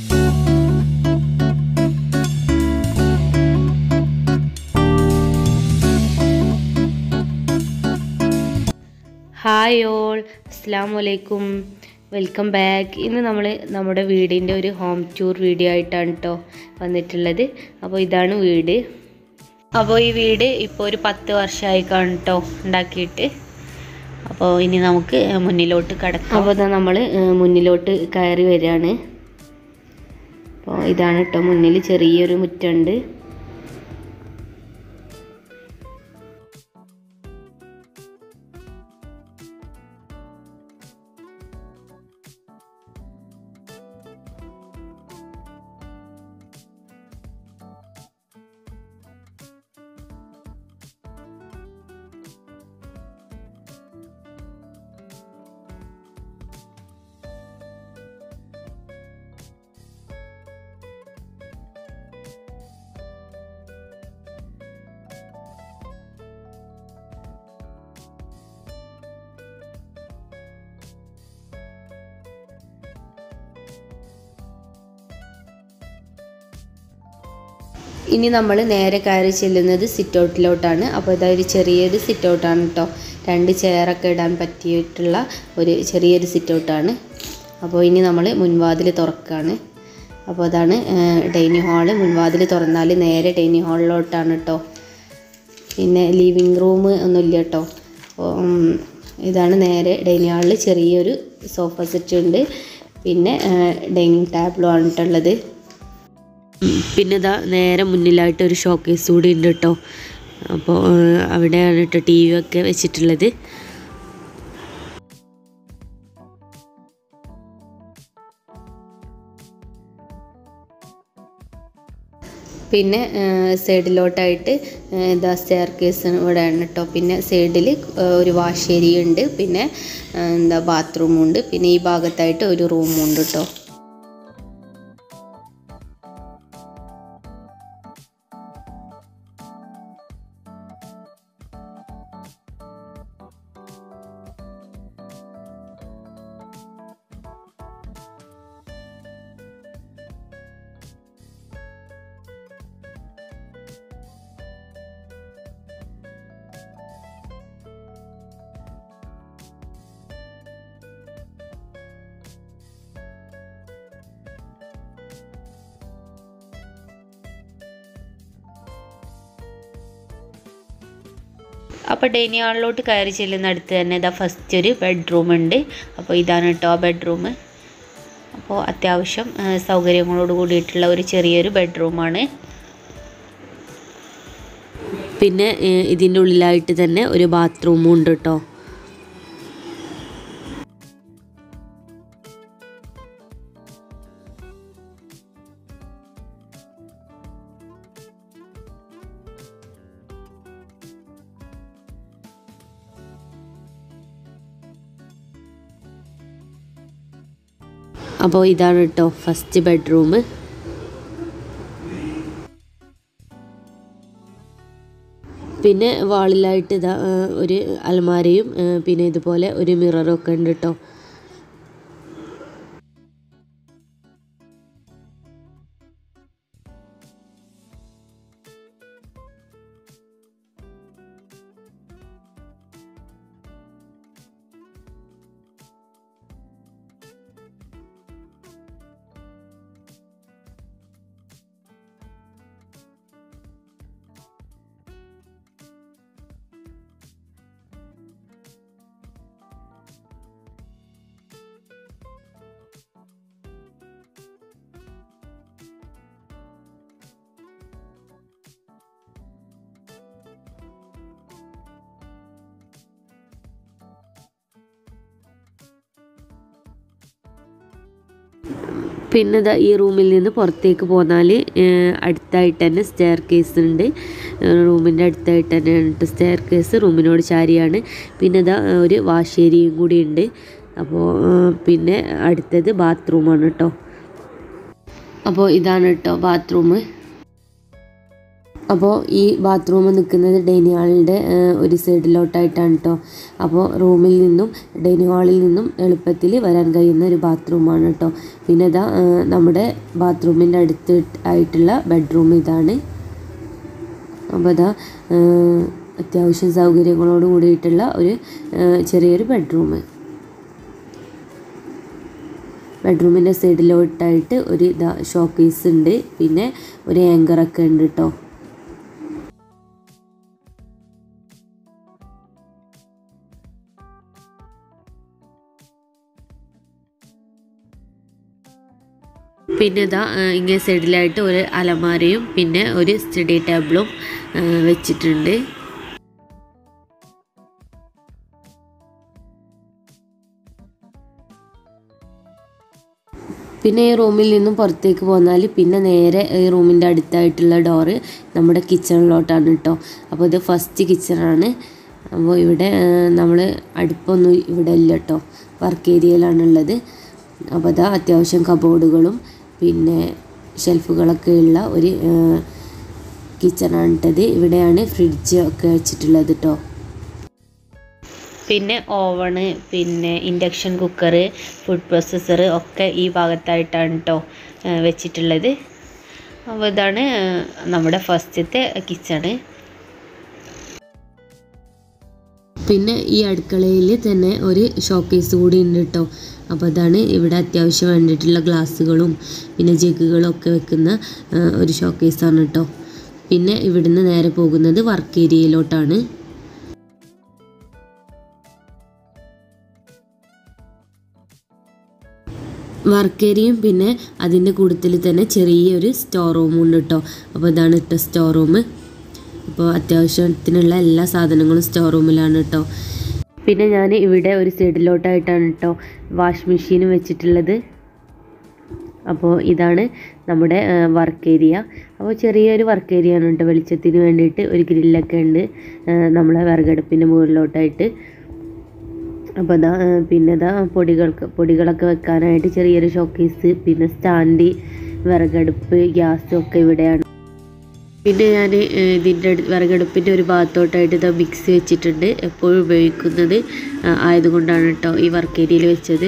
hi all അസ്സാം വലൈക്കും welcome back ഇന്ന് നമ്മൾ നമ്മുടെ വീടിൻ്റെ ഒരു ഹോം ടൂർ വീഡിയോ ആയിട്ടാണ് കേട്ടോ വന്നിട്ടുള്ളത് അപ്പോൾ ഇതാണ് വീട് അപ്പോൾ ഈ വീട് ഇപ്പോൾ ഒരു പത്ത് വർഷമായി കേട്ടോ ഉണ്ടാക്കിയിട്ട് അപ്പോൾ ഇനി നമുക്ക് മുന്നിലോട്ട് കടക്കാം അപ്പോൾ ഇതാ നമ്മൾ മുന്നിലോട്ട് കയറി വരികയാണ് അപ്പോൾ ഇതാണ് കേട്ടോ മുന്നിൽ ചെറിയൊരു മുറ്റുണ്ട് ഇനി നമ്മൾ നേരെ കയറി ചെല്ലുന്നത് സിറ്റ് ഔട്ടിലോട്ടാണ് അപ്പോൾ ഇതൊരു ചെറിയൊരു സിറ്റ് ഔട്ടാണ് കേട്ടോ രണ്ട് ചെയറൊക്കെ ഇടാൻ പറ്റിയിട്ടുള്ള ഒരു ചെറിയൊരു സിറ്റ് ഔട്ടാണ് അപ്പോൾ ഇനി നമ്മൾ മുൻവാതിൽ തുറക്കുകയാണ് അപ്പോൾ അതാണ് ഡൈനിങ് ഹാള് മുൻവാതിൽ തുറന്നാൽ നേരെ ഡൈനിങ് ഹാളിലോട്ടാണ് കേട്ടോ പിന്നെ ലിവിങ് റൂം ഒന്നുമില്ല കേട്ടോ അപ്പോൾ ഇതാണ് നേരെ ഡൈനിങ് ഹാളിൽ ചെറിയൊരു സോഫ സെറ്റ് ഉണ്ട് പിന്നെ ഡൈനിങ് ടേബിളും ആണ് കേട്ടുള്ളത് പിന്നെ ഇതാ നേരെ മുന്നിലായിട്ട് ഒരു ഷോക്കേസ് കൂടി ഉണ്ട് കേട്ടോ അപ്പോൾ അവിടെയാണ് കേട്ടോ ടി വി ഒക്കെ വെച്ചിട്ടുള്ളത് പിന്നെ സൈഡിലോട്ടായിട്ട് ഇതാ സ്റ്റെയർ കേസ് ഇവിടെയാണ് കേട്ടോ പിന്നെ സൈഡിൽ ഒരു വാഷ് ഏരിയ ഉണ്ട് പിന്നെ എന്താ ബാത്റൂമുണ്ട് പിന്നെ ഈ ഭാഗത്തായിട്ട് ഒരു റൂമുണ്ട് കേട്ടോ അപ്പോൾ ഡൈനിങ് ഹാളിലോട്ട് കയറി ചെല്ലുന്ന അടുത്ത് തന്നെ ഇതാ ഫസ്റ്റ് ഒരു ബെഡ്റൂം ഉണ്ട് അപ്പോൾ ഇതാണ് കേട്ടോ ആ ബെഡ്റൂം അപ്പോൾ അത്യാവശ്യം സൗകര്യങ്ങളോട് കൂടിയിട്ടുള്ള ഒരു ചെറിയൊരു ബെഡ്റൂമാണ് പിന്നെ ഇതിൻ്റെ ഉള്ളിലായിട്ട് തന്നെ ഒരു ബാത്റൂമും ഉണ്ട് കേട്ടോ അപ്പോൾ ഇതാണ് കേട്ടോ ഫസ്റ്റ് ബെഡ്റൂം പിന്നെ വാളിലായിട്ട് ഇതാ ഒരു അലമാരയും പിന്നെ ഇതുപോലെ ഒരു മിററും ഒക്കെ ഉണ്ട് കേട്ടോ പിന്നെ ദാ ഈ റൂമിൽ നിന്ന് പുറത്തേക്ക് പോന്നാൽ അടുത്തായിട്ട് തന്നെ സ്റ്റെയർ കേസ് ഉണ്ട് റൂമിൻ്റെ അടുത്തായിട്ട് തന്നെയാണ് സ്റ്റെയർ കേസ് റൂമിനോട് ചാരിയാണ് പിന്നെ ഇതാ ഒരു വാഷ് ഏരിയയും കൂടി ഉണ്ട് അപ്പോൾ പിന്നെ അടുത്തത് ബാത്റൂമാണ് കേട്ടോ അപ്പോൾ ഇതാണ് കേട്ടോ ബാത്റൂം അപ്പോൾ ഈ ബാത്റൂം നിൽക്കുന്നത് ഡൈനിങ് ഹാളിൻ്റെ ഒരു സൈഡിലോട്ടായിട്ടാണ് കേട്ടോ അപ്പോൾ റൂമിൽ നിന്നും ഡൈനിങ് ഹാളിൽ നിന്നും എളുപ്പത്തിൽ വരാൻ കഴിയുന്ന ഒരു ബാത്റൂമാണ് കേട്ടോ പിന്നെ ഇതാ ഏഹ്, നമ്മുടെ ബാത്റൂമിൻ്റെ അടുത്ത് ആയിട്ടുള്ള ബെഡ്റൂം ഇതാണ് അപ്പോൾ ഇതാ ഏഹ്, അത്യാവശ്യം സൗകര്യങ്ങളോട് കൂടിയിട്ടുള്ള ഒരു ഏഹ്, ചെറിയൊരു ബെഡ്റൂം ബെഡ്റൂമിൻ്റെ സൈഡിലോട്ടായിട്ട് ഒരു ഇതാ ഷോക്കേസ് ഉണ്ട് പിന്നെ ഒരു ആങ്കറൊക്കെ ഉണ്ട് കേട്ടോ പിന്നെ ഇതാ ഏഹ്, ഇങ്ങേ സൈഡിലായിട്ട് ഒരു അലമാരയും പിന്നെ ഒരു സ്റ്റഡി ടേബിളും ഏഹ്, വെച്ചിട്ടുണ്ട് പിന്നെ ഈ റൂമിൽ നിന്നും പുറത്തേക്ക് പോന്നാൽ പിന്നെ നേരെ ഈ റൂമിൻ്റെ അടുത്തായിട്ടുള്ള ഡോറ് നമ്മുടെ കിച്ചണിലോട്ടാണ് കേട്ടോ അപ്പോൾ ഇത് ഫസ്റ്റ് കിച്ചണാണ് അപ്പോൾ ഇവിടെ നമ്മൾ അടുപ്പൊന്നും ഇവിടെ ഇല്ല കേട്ടോ വർക്ക് ഏരിയയിലാണുള്ളത് അപ്പോൾ അതാ അത്യാവശ്യം കബോർഡുകളും പിന്നെ ഷെൽഫുകളൊക്കെ ഉള്ള ഒരു കിച്ചണാണ് ഇട്ടത് ഇവിടെയാണ് ഫ്രിഡ്ജ് ഒക്കെ വെച്ചിട്ടുള്ളത് കേട്ടോ പിന്നെ ഓവണ് പിന്നെ ഇൻഡക്ഷൻ കുക്കർ ഫുഡ് പ്രോസസ്സർ ഒക്കെ ഈ ഭാഗത്തായിട്ടാണ് കേട്ടോ വെച്ചിട്ടുള്ളത് അപ്പോൾ ഇതാണ് ആ, നമ്മുടെ ഫസ്റ്റത്തെ കിച്ചണ് പിന്നെ ഈ അടുക്കളയിൽ തന്നെ ഒരു ഷോക്കേസ് കൂടി ഉണ്ട് കേട്ടോ അപ്പോൾ അതാണ് ഇവിടെ അത്യാവശ്യം വേണ്ടിയിട്ടുള്ള ഗ്ലാസ്സുകളും പിന്നെ ജഗ്ഗുകളും ഒക്കെ വെക്കുന്ന ആ, ഒരു ഷോക്കേസാണ് കേട്ടോ പിന്നെ ഇവിടുന്ന് നേരെ പോകുന്നത് വർക്ക് ഏരിയയിലോട്ടാണ് വർക്ക് ഏരിയയും പിന്നെ അതിൻ്റെ കൂട്ടത്തിൽ തന്നെ ചെറിയൊരു സ്റ്റോർ റൂമും ഉണ്ട് കേട്ടോ അപ്പോൾ ഇതാണ് ഇട്ട സ്റ്റോർ റൂം അപ്പോൾ അത്യാവശ്യത്തിനുള്ള എല്ലാ സാധനങ്ങളും സ്റ്റോർ റൂമിലാണ് കേട്ടോ പിന്നെ ഞാൻ ഇവിടെ ഒരു സൈഡിലോട്ടായിട്ടാണ് കേട്ടോ വാഷ് മെഷീനും വെച്ചിട്ടുള്ളത് അപ്പോൾ ഇതാണ് നമ്മുടെ വർക്ക് ഏരിയ അപ്പോൾ ചെറിയൊരു വർക്ക് ഏരിയ ആണ് കേട്ടോ വെളിച്ചത്തിന് വേണ്ടിയിട്ട് ഒരു ഗ്രില്ലൊക്കെ ഉണ്ട് ആ, നമ്മളെ വിറകടുപ്പിൻ്റെ മുകളിലോട്ടായിട്ട് അപ്പോൾ ഇതാ ആ, പിന്നെ ഇതാ പൊടികൾക്ക് പൊടികളൊക്കെ വെക്കാനായിട്ട് ചെറിയൊരു ഷോക്കേസ് പിന്നെ സ്റ്റാൻഡ് വിറകടുപ്പ് ഗ്യാസ് ഒക്കെ ഇവിടെയാണ് പിന്നെ ഞാൻ ഇതിൻ്റെ അടുത്ത് വിറകടുപ്പിൻ്റെ ഒരു ഭാഗത്തോട്ടായിട്ട് ഇതാ മിക്സി വെച്ചിട്ടുണ്ട് എപ്പോഴും ഉപയോഗിക്കുന്നത് ആ, ആയതുകൊണ്ടാണ് കേട്ടോ ഈ വർക്ക് ഏരിയയിൽ വെച്ചത്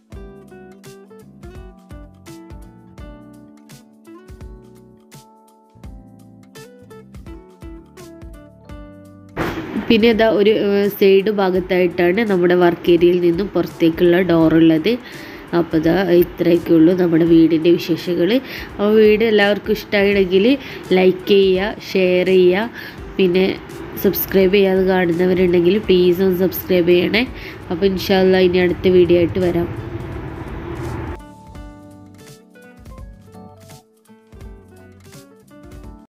പിന്നെ ഇതാ ഒരു സൈഡ് ഭാഗത്തായിട്ടാണ് നമ്മുടെ വർക്ക് ഏരിയയിൽ നിന്നും പുറത്തേക്കുള്ള ഡോറുള്ളത് അപ്പോൾ ഇതാ ഇത്രയൊക്കെ ഉള്ളൂ നമ്മുടെ വീടിൻ്റെ വിശേഷങ്ങൾ അപ്പോൾ വീട് എല്ലാവർക്കും ഇഷ്ടമാണെങ്കിൽ ലൈക്ക് ചെയ്യുക ഷെയർ ചെയ്യുക പിന്നെ സബ്സ്ക്രൈബ് ചെയ്യാതെ കാണുന്നവരുണ്ടെങ്കിൽ പ്ലീസ് ഒന്ന് സബ്സ്ക്രൈബ് ചെയ്യണേ അപ്പോൾ ഇൻഷാല്ല ഇനി അടുത്ത വീഡിയോ ആയിട്ട് വരാം